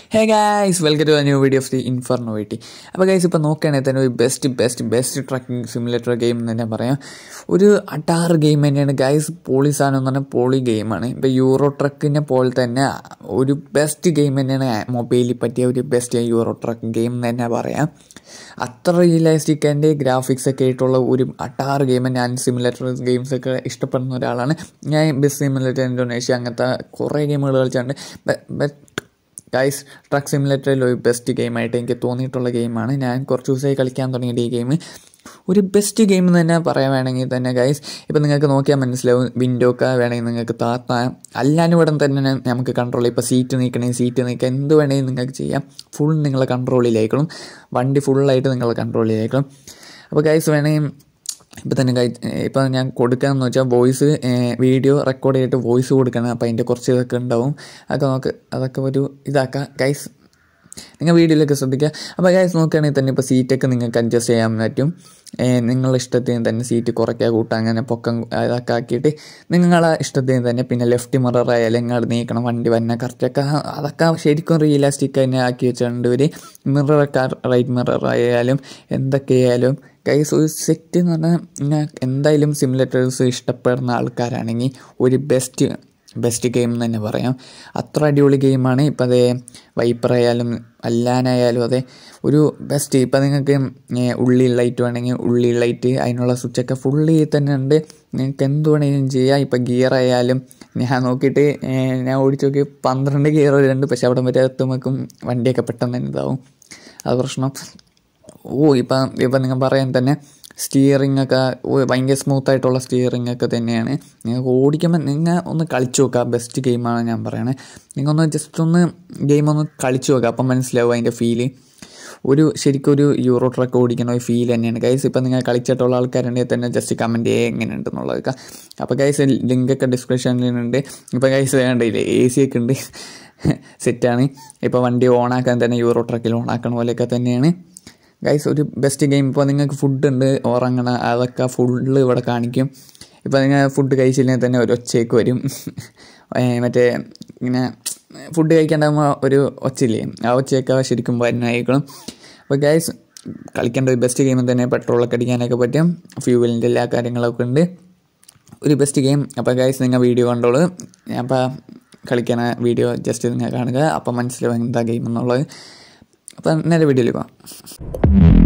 hey guys welcome to new video of the ഇൻഫർണോവിറ്റി അപ്പോൾ guys ഇപ്പോൾ നോക്കുകയാണെങ്കിൽ തന്നെ ഒരു best best best trucking simulator game എന്ന് തന്നെ പറയാം ഒരു അടാറ് ഗെയിം തന്നെയാണ് ഗൈസ് പോളി സാധനം എന്ന് പറഞ്ഞാൽ പോളി ഗെയിമാണ് ഇപ്പോൾ യൂറോ ട്രക്കിനെ പോലെ തന്നെ ഒരു ബെസ്റ്റ് ഗെയിം തന്നെയാണ് മൊബൈലിൽ പറ്റിയ ഒരു ബെസ്റ്റ് യൂറോ ട്രക്ക് ഗെയിം എന്ന് തന്നെ പറയാം അത്ര റിയലിസ്റ്റിക് ആൻഡ് ഗ്രാഫിക്സ് ഒക്കെ ആയിട്ടുള്ള ഒരു അട്ടാറ് ഗെയിം ഞാൻ സിമുലേറ്റർ ഗെയിംസ് ഒക്കെ ഇഷ്ടപ്പെടുന്ന ഒരാളാണ് ഞാൻ ബെസ്റ്റ് സിമുലേറ്റർ ഇൻഡോനേഷ്യ അങ്ങനത്തെ കുറേ ഗെയിമുകൾ കളിച്ചിട്ടുണ്ട് ബട്ട് ഗൈസ് ട്രക്ക് സിമുലേറ്ററിൽ ഒരു ബെസ്റ്റ് ഗെയിമായിട്ട് എനിക്ക് തോന്നിയിട്ടുള്ള ഗെയിമാണ് ഞാൻ കുറച്ച് ദിവസമായി കളിക്കാൻ തുടങ്ങിയിട്ട് ഈ ഗെയിം ഒരു ബെസ്റ്റ് ഗെയിം എന്ന് തന്നെ പറയാൻ വേണമെങ്കിൽ തന്നെ ഗൈസ് ഇപ്പം നിങ്ങൾക്ക് നോക്കിയാൽ മനസ്സിലാവും വിൻഡോ ഒക്കെ വേണമെങ്കിൽ നിങ്ങൾക്ക് താത്താം അല്ലാനും ഇവിടെ തന്നെ നമുക്ക് കൺട്രോൾ ഇപ്പോൾ സീറ്റ് നീക്കണേ സീറ്റ് നീക്കുക എന്ത് വേണമെങ്കിൽ നിങ്ങൾക്ക് ചെയ്യാം ഫുൾ നിങ്ങളെ കൺട്രോളിലേക്കണം വണ്ടി ഫുള്ളായിട്ട് നിങ്ങളെ കൺട്രോളിലേക്കണം അപ്പോൾ ഗൈസ് വേണമെങ്കിൽ ഇപ്പം തന്നെ കൈ ഇപ്പം ഞാൻ കൊടുക്കാമെന്ന് വെച്ചാൽ വോയിസ് വീഡിയോ റെക്കോർഡ് ചെയ്തിട്ട് വോയിസ് കൊടുക്കണം അപ്പോൾ അതിൻ്റെ കുറച്ച് ഇതൊക്കെ ഉണ്ടാവും അതൊക്കെ നമുക്ക് അതൊക്കെ ഒരു ഇതാക്കാം ഗൈസ് നിങ്ങൾ വീഡിയോയിലൊക്കെ ശ്രദ്ധിക്കുക അപ്പോൾ ഗൈസ് നോക്കുകയാണെങ്കിൽ തന്നെ ഇപ്പോൾ സീറ്റൊക്കെ നിങ്ങൾക്ക് അഡ്ജസ്റ്റ് ചെയ്യാൻ പറ്റും നിങ്ങളുടെ ഇഷ്ടത്തിന് തന്നെ സീറ്റ് കുറയ്ക്കുക കൂട്ടുക അങ്ങനെ പൊക്കം ഇതൊക്കെ ആക്കിയിട്ട് നിങ്ങളെ ഇഷ്ടത്തിന് തന്നെ പിന്നെ ലെഫ്റ്റ് മിറർ ആയാലും ഇങ്ങോട്ട് നീക്കണം വണ്ടി വന്ന കറക്റ്റൊക്കെ അതൊക്കെ ശരിക്കും റിയലിസ്റ്റിക് തന്നെ ആക്കി വെച്ചിട്ടുണ്ട് ഒരു മിററൊക്കെ റൈറ്റ് മിറർ ആയാലും എന്തൊക്കെയായാലും ഗൈസ് ഒരു സെറ്റ് എന്ന് പറഞ്ഞാൽ ഞാൻ എന്തായാലും സിമുലേറ്റേഴ്സ് ഇഷ്ടപ്പെടുന്ന ആൾക്കാരാണെങ്കിൽ ഒരു ബെസ്റ്റ് ബെസ്റ്റ് ഗെയിം എന്ന് തന്നെ പറയാം അത്ര അടിപൊളി ഗെയിമാണ് ഇപ്പം അതേ വൈപ്പർ ആയാലും അല്ലാനായാലും അതെ ഒരു ബെസ്റ്റ് ഇപ്പം നിങ്ങൾക്ക് ഉള്ളി ലൈറ്റ് വേണമെങ്കിൽ ഉള്ളി ലൈറ്റ് അതിനുള്ള സ്വിച്ചൊക്കെ ഫുള്ളി തന്നെ ഉണ്ട് നിങ്ങൾക്ക് എന്ത് വേണമെങ്കിലും ചെയ്യാം ഇപ്പം ഗിയർ ആയാലും ഞാൻ നോക്കിയിട്ട് ഞാൻ ഓടിച്ച് നോക്കി പന്ത്രണ്ട് ഗിയർ ഉണ്ട് പക്ഷെ അവിടെ വരെ എത്തുമ്പോഴേക്കും വണ്ടിയൊക്കെ പെട്ടെന്ന് തന്നെ ഇതാവും അത് പ്രശ്നം ഓ ഇപ്പം ഇപ്പം നിങ്ങൾ പറയാൻ തന്നെ സ്റ്റിയറിംഗ് ഒക്കെ ഭയങ്കര സ്മൂത്ത് ആയിട്ടുള്ള സ്റ്റിയറിംഗ് ഒക്കെ തന്നെയാണ് നിങ്ങൾക്ക് ഓടിക്കുമ്പോൾ നിങ്ങൾ ഒന്ന് കളിച്ചു നോക്കുക ബെസ്റ്റ് ഗെയിമാണ് ഞാൻ പറയണത് നിങ്ങൾ ഒന്ന് ജസ്റ്റ് ഒന്ന് ഗെയിം ഒന്ന് കളിച്ചു നോക്കുക അപ്പം മനസ്സിലാവും അതിൻ്റെ ഫീല് ഒരു ശരിക്കും ഒരു യൂറോ ട്രക്ക് ഓടിക്കുന്ന ഒരു ഫീൽ തന്നെയാണ് ഗൈസ് ഇപ്പം നിങ്ങൾ കളിച്ചിട്ടുള്ള ആൾക്കാരുണ്ടെങ്കിൽ തന്നെ ജസ്റ്റ് കമൻറ്റ് ചെയ്യുക എങ്ങനെയുണ്ടെന്നുള്ളതൊക്കെ അപ്പോൾ ഗൈസ് ലിങ്കൊക്കെ ഡിസ്ക്രിപ്ഷനിലുണ്ട് ഇപ്പോൾ ഗൈസ് വേണ്ടില്ലേ എ സി ഒക്കെ ഉണ്ട് സെറ്റാണ് ഇപ്പോൾ വണ്ടി ഓണാക്കാൻ തന്നെ യൂറോ ട്രക്കിൽ ഓണാക്കണ പോലെയൊക്കെ തന്നെയാണ് ഗൈസ് ഒരു ബെസ്റ്റ് ഗെയിം ഇപ്പോൾ നിങ്ങൾക്ക് ഫുഡ് ഉണ്ട് ഉറങ്ങണ അതൊക്കെ ഫുള്ള് ഇവിടെ കാണിക്കും ഇപ്പോൾ നിങ്ങൾ ഫുഡ് കഴിച്ചില്ലെങ്കിൽ തന്നെ ഒരു ഒച്ചയൊക്കെ വരും മറ്റേ ഇങ്ങനെ ഫുഡ് കഴിക്കാണ്ടാകുമ്പോൾ ഒരു ഒച്ചയില്ലേ ആ ഒച്ചയൊക്കെ ശരിക്കും വരുന്നതായിരിക്കണം അപ്പോൾ ഗൈസ് കളിക്കേണ്ട ഒരു ബെസ്റ്റ് ഗെയിം തന്നെ പെട്രോളൊക്കെ അടിക്കാനൊക്കെ പറ്റും ഫ്യൂവലിൻ്റെ എല്ലാ കാര്യങ്ങളൊക്കെ ഉണ്ട് ഒരു ബെസ്റ്റ് ഗെയിം അപ്പോൾ ഗൈസ് നിങ്ങൾ വീഡിയോ കണ്ടോളൂ അപ്പോൾ കളിക്കണ വീഡിയോ ജസ്റ്റ് നിങ്ങൾ കാണുക അപ്പോൾ മനസ്സിലാവും എന്താ ഗെയിം എന്നുള്ളത് അപ്പം നേരെ വീഡിയോയിൽ പോകാം